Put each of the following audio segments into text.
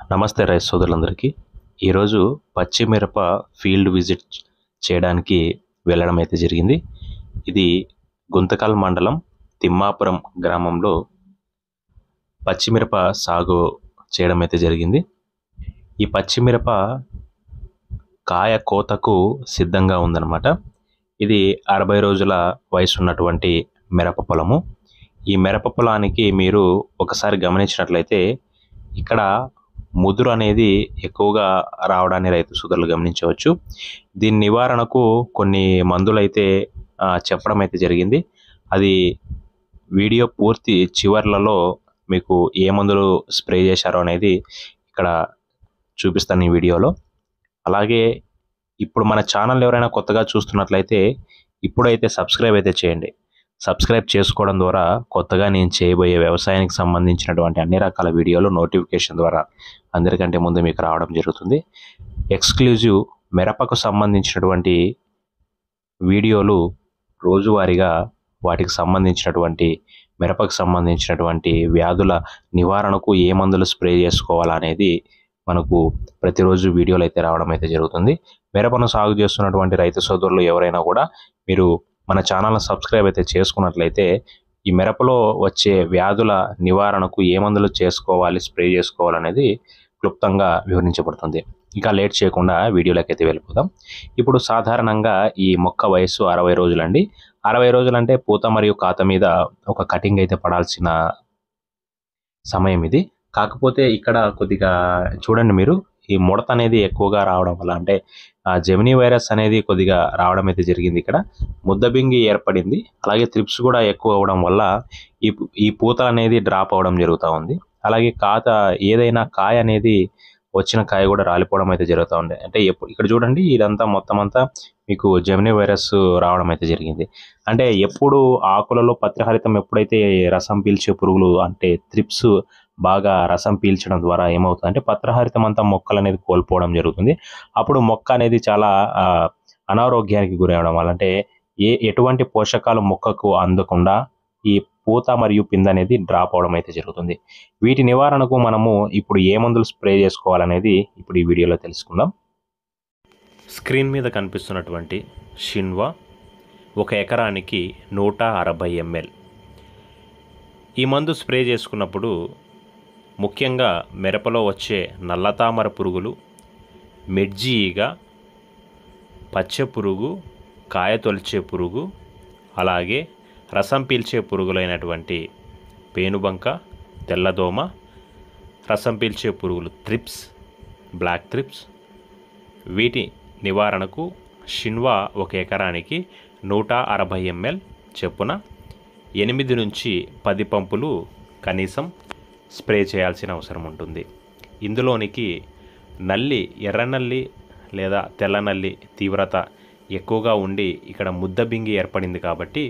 నమస్తే రైతు సోదరులందరికీ ఈరోజు పచ్చి మిరప ఫీల్డ్ విజిట్ చేయడానికి వెళ్ళడం అయితే జరిగింది ఇది గుంతకల్ మండలం తిమ్మాపురం గ్రామంలో పచ్చిమిరప సాగు చేయడం అయితే జరిగింది ఈ పచ్చిమిరప కాయ కోతకు సిద్ధంగా ఉందన్నమాట ఇది అరవై రోజుల వయసు ఉన్నటువంటి మిరప పొలము ఈ మిరప పొలానికి మీరు ఒకసారి గమనించినట్లయితే ఇక్కడ ముదురు అనేది ఎక్కువగా రావడాన్ని రైతు సోదరులు గమనించవచ్చు దీని నివారణకు కొన్ని మందులు అయితే ఆ, చెప్పడం అయితే జరిగింది అది వీడియో పూర్తి చివర్లలో మీకు ఏ మందులు స్ప్రే చేశారో అనేది ఇక్కడ చూపిస్తాను ఈ వీడియోలో అలాగే ఇప్పుడు మన ఛానల్ ఎవరైనా కొత్తగా చూస్తున్నట్లయితే ఇప్పుడైతే సబ్స్క్రైబ్ అయితే చేయండి సబ్స్క్రైబ్ చేసుకోవడం ద్వారా కొత్తగా నేను చేయబోయే వ్యవసాయానికి సంబంధించినటువంటి అన్ని రకాల వీడియోలు నోటిఫికేషన్ ద్వారా అందరికంటే ముందు మీకు రావడం జరుగుతుంది ఎక్స్క్లూజివ్ మిరపకు సంబంధించినటువంటి వీడియోలు రోజువారీగా వాటికి సంబంధించినటువంటి మిరపకు సంబంధించినటువంటి వ్యాధుల నివారణకు ఏ మందులు స్ప్రే చేసుకోవాలనేది మనకు ప్రతిరోజు వీడియోలు అయితే రావడం అయితే జరుగుతుంది మిరపను సాగు చేస్తున్నటువంటి రైతు సోదరులు ఎవరైనా కూడా మీరు మన ఛానల్ని సబ్స్క్రైబ్ అయితే చేసుకున్నట్లయితే ఈ మిరపలో వచ్చే వ్యాధుల నివారణకు ఏ మందులు చేసుకోవాలి స్ప్రే చేసుకోవాలనేది క్లుప్తంగా వివరించబడుతుంది ఇంకా లేట్ చేయకుండా వీడియోలోకి అయితే వెళ్ళిపోదాం ఇప్పుడు సాధారణంగా ఈ మొక్క వయస్సు అరవై రోజులండి అరవై రోజులంటే పూత మరియు కాత మీద ఒక కటింగ్ అయితే పడాల్సిన సమయం ఇది కాకపోతే ఇక్కడ కొద్దిగా చూడండి మీరు ఈ ముడత అనేది ఎక్కువగా రావడం వల్ల అంటే ఆ జెమినీ వైరస్ అనేది కొద్దిగా రావడం అయితే జరిగింది ఇక్కడ ముద్దబింగి ఏర్పడింది అలాగే త్రిప్స్ కూడా ఎక్కువ అవడం వల్ల ఈ ఈ పూత అనేది డ్రాప్ అవడం జరుగుతూ ఉంది అలాగే కాత ఏదైనా కాయ అనేది వచ్చిన కాయ కూడా రాలిపోవడం అయితే జరుగుతూ ఉంది అంటే ఎప్పుడు ఇక్కడ చూడండి ఇదంతా మొత్తం అంతా మీకు జెమినీ వైరస్ రావడం అయితే జరిగింది అంటే ఎప్పుడు ఆకులలో పత్రహరితం ఎప్పుడైతే రసం పీల్చే పురుగులు అంటే త్రిప్స్ బాగా రసం పీల్చడం ద్వారా ఏమవుతుందంటే పత్రహరితం అంతా మొక్కలు అనేది కోల్పోవడం జరుగుతుంది అప్పుడు మొక్క అనేది చాలా ఆ, అనారోగ్యానికి గురవడం వల్ల అంటే ఏ ఎటువంటి పోషకాలు మొక్కకు అందకుండా ఈ పూత మరియు పింద అనేది డ్రాప్ అవడం అయితే జరుగుతుంది వీటి నివారణకు మనము ఇప్పుడు ఏ మందులు స్ప్రే చేసుకోవాలనేది ఇప్పుడు ఈ వీడియోలో తెలుసుకుందాం స్క్రీన్ మీద కనిపిస్తున్నటువంటి షిన్వా ఒక ఎకరానికి నూట అరవై ఎంఎల్ ఈ మందు స్ప్రే చేసుకున్నప్పుడు ముఖ్యంగా మిరపలో వచ్చే నల్లతామర పురుగులు మిర్జి ఈగ పచ్చ పురుగు కాయ తొలిచే పురుగు అలాగే రసం పీల్చే పురుగులైనటువంటి పేనుబంక తెల్లదోమ రసం పీల్చే పురుగులు త్రిప్స్ బ్లాక్ త్రిప్స్ వీటి నివారణకు షిన్వా ఒక ఎకరానికి నూట అరవై ఎంఎల్ చొప్పున ఎనిమిది నుంచి పది పంపులు కనీసం స్ప్రే చేయాల్సిన అవసరం ఉంటుంది ఇందులోనికి నల్లి ఎర్రనల్లి లేదా తెల్లనల్లి తీవ్రత ఎక్కువగా ఉండి ఇక్కడ ముద్ద బింగి ఏర్పడింది కాబట్టి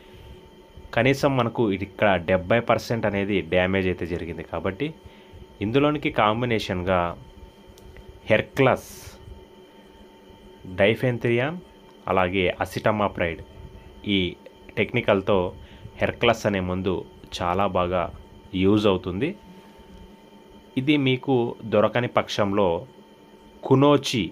కనీసం మనకు ఇది ఇక్కడ డెబ్బై పర్సెంట్ అనేది డ్యామేజ్ అయితే జరిగింది కాబట్టి ఇందులోనికి కాంబినేషన్గా హెర్క్లస్ డైఫెంథ్రియాన్ అలాగే అసిటమాప్రైడ్ ఈ టెక్నికల్తో హెర్క్లస్ అనే మందు చాలా బాగా యూజ్ అవుతుంది ఇది మీకు దొరకని పక్షంలో కునోచి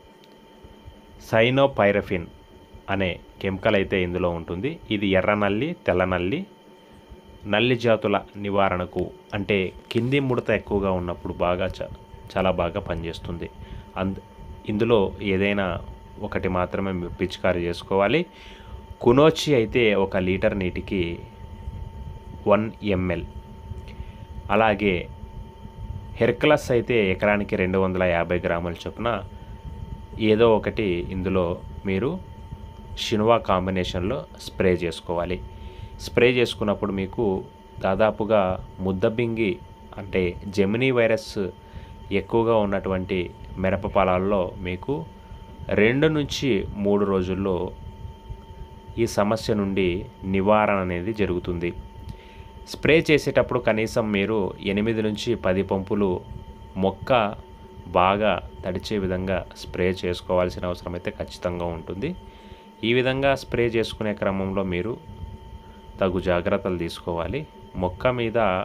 సైనోపైరఫిన్ అనే కెమికల్ అయితే ఇందులో ఉంటుంది ఇది ఎర్ర నల్లి తెల్ల నల్లి నల్లి జాతుల నివారణకు అంటే కింది ముడత ఎక్కువగా ఉన్నప్పుడు బాగా చ చాలా బాగా పనిచేస్తుంది అంద ఇందులో ఏదైనా ఒకటి మాత్రమే మీరు పిచికారీ చేసుకోవాలి కునోచి అయితే ఒక లీటర్ నీటికి వన్ ఎంఎల్ అలాగే హెర్క్లస్ అయితే ఎకరానికి రెండు వందల యాభై గ్రాముల చొప్పున ఏదో ఒకటి ఇందులో మీరు షినువా కాంబినేషన్లో స్ప్రే చేసుకోవాలి స్ప్రే చేసుకున్నప్పుడు మీకు దాదాపుగా ముద్దబింగి అంటే జెమినీ వైరస్ ఎక్కువగా ఉన్నటువంటి మిరప పొలాల్లో మీకు రెండు నుంచి మూడు రోజుల్లో ఈ సమస్య నుండి నివారణ అనేది జరుగుతుంది స్ప్రే చేసేటప్పుడు కనీసం మీరు ఎనిమిది నుంచి పది పంపులు మొక్క బాగా తడిచే విధంగా స్ప్రే చేసుకోవాల్సిన అవసరం అయితే ఖచ్చితంగా ఉంటుంది ఈ విధంగా స్ప్రే చేసుకునే క్రమంలో మీరు తగు జాగ్రత్తలు తీసుకోవాలి మొక్క మీద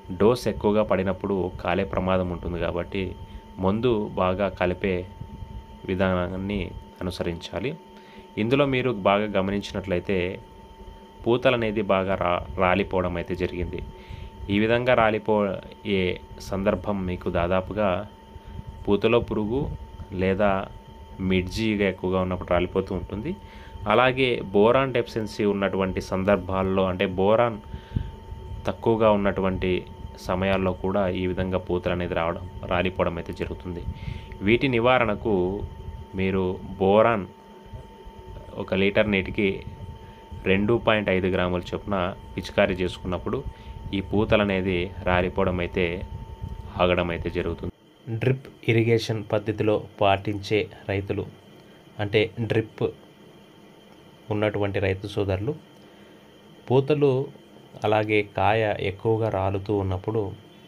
డోస్ ఎక్కువగా పడినప్పుడు కాలే ప్రమాదం ఉంటుంది కాబట్టి మందు బాగా కలిపే విధానాన్ని అనుసరించాలి ఇందులో మీరు బాగా గమనించినట్లయితే పూతలు అనేది బాగా రా రాలిపోవడం అయితే జరిగింది ఈ విధంగా రాలిపో ఏ సందర్భం మీకు దాదాపుగా పూతలో పురుగు లేదా మిడ్జీగా ఎక్కువగా ఉన్నప్పుడు రాలిపోతూ ఉంటుంది అలాగే బోరాన్ డెఫిషియన్సీ ఉన్నటువంటి సందర్భాల్లో అంటే బోరాన్ తక్కువగా ఉన్నటువంటి సమయాల్లో కూడా ఈ విధంగా పూతలు అనేది రావడం రాలిపోవడం అయితే జరుగుతుంది వీటి నివారణకు మీరు బోరాన్ ఒక లీటర్ నీటికి రెండు పాయింట్ ఐదు గ్రాముల చొప్పున పిచికారీ చేసుకున్నప్పుడు ఈ పూతలు అనేది రాలిపోవడం అయితే ఆగడం అయితే జరుగుతుంది డ్రిప్ ఇరిగేషన్ పద్ధతిలో పాటించే రైతులు అంటే డ్రిప్ ఉన్నటువంటి రైతు సోదరులు పూతలు అలాగే కాయ ఎక్కువగా రాలుతూ ఉన్నప్పుడు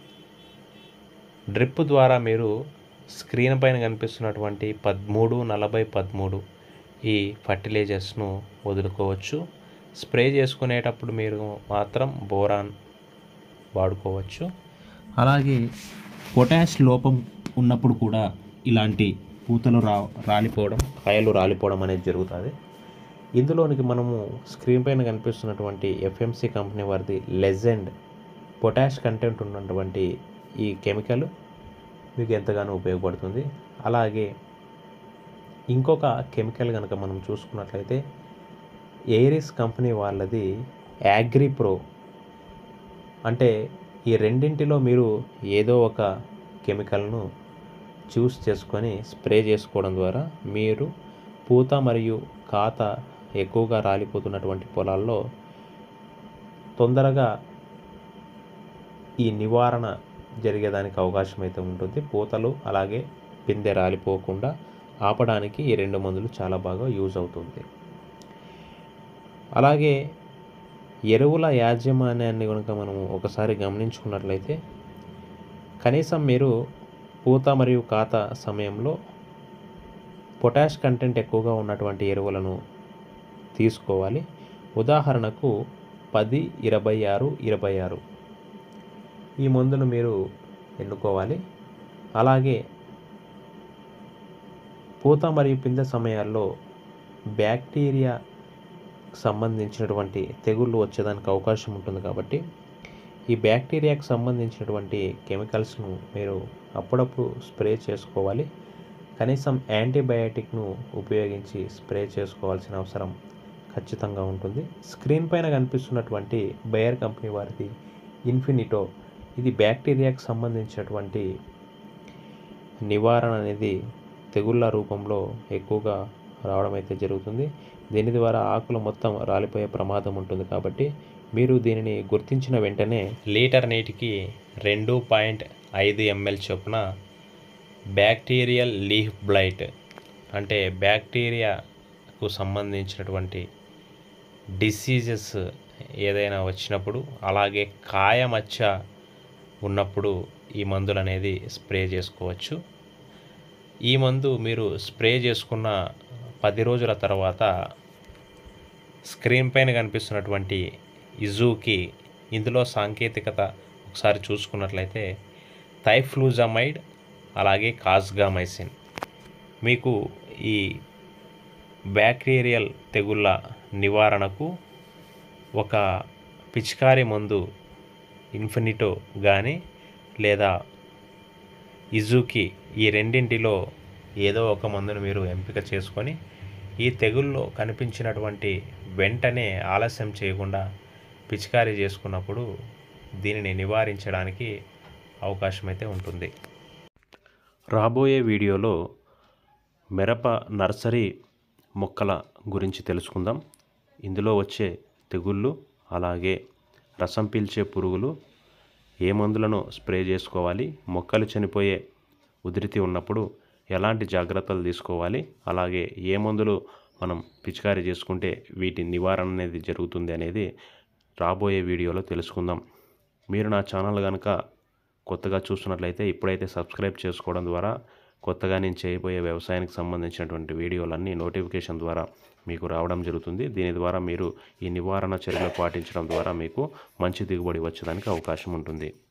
డ్రిప్ ద్వారా మీరు స్క్రీన్ పైన కనిపిస్తున్నటువంటి పదమూడు నలభై పదమూడు ఈ ఫర్టిలైజర్స్ను వదులుకోవచ్చు స్ప్రే చేసుకునేటప్పుడు మీరు మాత్రం బోరాన్ వాడుకోవచ్చు అలాగే పొటాష్ లోపం ఉన్నప్పుడు కూడా ఇలాంటి పూతలు రా రాలిపోవడం కాయలు రాలిపోవడం అనేది జరుగుతుంది ఇందులోనికి మనము స్క్రీన్ పైన కనిపిస్తున్నటువంటి ఎఫ్ఎంసి కంపెనీ వారిది లెజెండ్ పొటాష్ కంటెంట్ ఉన్నటువంటి ఈ కెమికల్ మీకు ఎంతగానో ఉపయోగపడుతుంది అలాగే ఇంకొక కెమికల్ కనుక మనం చూసుకున్నట్లయితే ఎయిరిస్ కంపెనీ వాళ్ళది యాగ్రి ప్రో అంటే ఈ రెండింటిలో మీరు ఏదో ఒక కెమికల్ను చూస్ చేసుకొని స్ప్రే చేసుకోవడం ద్వారా మీరు పూత మరియు కాత ఎక్కువగా రాలిపోతున్నటువంటి పొలాల్లో తొందరగా ఈ నివారణ జరిగేదానికి అవకాశం అయితే ఉంటుంది పూతలు అలాగే పిందె రాలిపోకుండా ఆపడానికి ఈ రెండు మందులు చాలా బాగా యూజ్ అవుతుంది అలాగే ఎరువుల యాజమాన్యాన్ని కనుక మనము ఒకసారి గమనించుకున్నట్లయితే కనీసం మీరు పూత మరియు కాత సమయంలో పొటాష్ కంటెంట్ ఎక్కువగా ఉన్నటువంటి ఎరువులను తీసుకోవాలి ఉదాహరణకు పది ఇరవై ఆరు ఇరవై ఆరు ఈ మందును మీరు ఎన్నుకోవాలి అలాగే పూత మరియు పిందె సమయాల్లో బ్యాక్టీరియా సంబంధించినటువంటి తెగుళ్ళు వచ్చేదానికి అవకాశం ఉంటుంది కాబట్టి ఈ బ్యాక్టీరియాకు సంబంధించినటువంటి కెమికల్స్ను మీరు అప్పుడప్పుడు స్ప్రే చేసుకోవాలి కనీసం యాంటీబయాటిక్ను ఉపయోగించి స్ప్రే చేసుకోవాల్సిన అవసరం ఖచ్చితంగా ఉంటుంది స్క్రీన్ పైన కనిపిస్తున్నటువంటి బయర్ కంపెనీ వారిది ఇన్ఫినిటో ఇది బ్యాక్టీరియాకు సంబంధించినటువంటి నివారణ అనేది తెగుళ్ళ రూపంలో ఎక్కువగా రావడం అయితే జరుగుతుంది దీని ద్వారా ఆకులు మొత్తం రాలిపోయే ప్రమాదం ఉంటుంది కాబట్టి మీరు దీనిని గుర్తించిన వెంటనే లీటర్ నీటికి రెండు పాయింట్ ఐదు ఎంఎల్ చొప్పున బ్యాక్టీరియల్ లీఫ్ బ్లైట్ అంటే బ్యాక్టీరియాకు సంబంధించినటువంటి డిసీజెస్ ఏదైనా వచ్చినప్పుడు అలాగే కాయమచ్చ ఉన్నప్పుడు ఈ మందులు అనేది స్ప్రే చేసుకోవచ్చు ఈ మందు మీరు స్ప్రే చేసుకున్న పది రోజుల తర్వాత స్క్రీన్ పైన కనిపిస్తున్నటువంటి ఇజూకి ఇందులో సాంకేతికత ఒకసారి చూసుకున్నట్లయితే థైఫ్లూజమైడ్ అలాగే కాస్గామైసిన్ మీకు ఈ బ్యాక్టీరియల్ తెగుళ్ళ నివారణకు ఒక పిచికారి మందు ఇన్ఫినిటో కానీ లేదా ఇజుకి ఈ రెండింటిలో ఏదో ఒక మందును మీరు ఎంపిక చేసుకొని ఈ తెగుల్లో కనిపించినటువంటి వెంటనే ఆలస్యం చేయకుండా పిచికారీ చేసుకున్నప్పుడు దీనిని నివారించడానికి అవకాశం అయితే ఉంటుంది రాబోయే వీడియోలో మిరప నర్సరీ మొక్కల గురించి తెలుసుకుందాం ఇందులో వచ్చే తెగుళ్ళు అలాగే రసం పీల్చే పురుగులు ఏ మందులను స్ప్రే చేసుకోవాలి మొక్కలు చనిపోయే ఉధృతి ఉన్నప్పుడు ఎలాంటి జాగ్రత్తలు తీసుకోవాలి అలాగే ఏ మందులు మనం పిచికారీ చేసుకుంటే వీటి నివారణ అనేది జరుగుతుంది అనేది రాబోయే వీడియోలో తెలుసుకుందాం మీరు నా ఛానల్ కనుక కొత్తగా చూస్తున్నట్లయితే ఇప్పుడైతే సబ్స్క్రైబ్ చేసుకోవడం ద్వారా కొత్తగా నేను చేయబోయే వ్యవసాయానికి సంబంధించినటువంటి వీడియోలన్నీ నోటిఫికేషన్ ద్వారా మీకు రావడం జరుగుతుంది దీని ద్వారా మీరు ఈ నివారణ చర్యలు పాటించడం ద్వారా మీకు మంచి దిగుబడి వచ్చేదానికి అవకాశం ఉంటుంది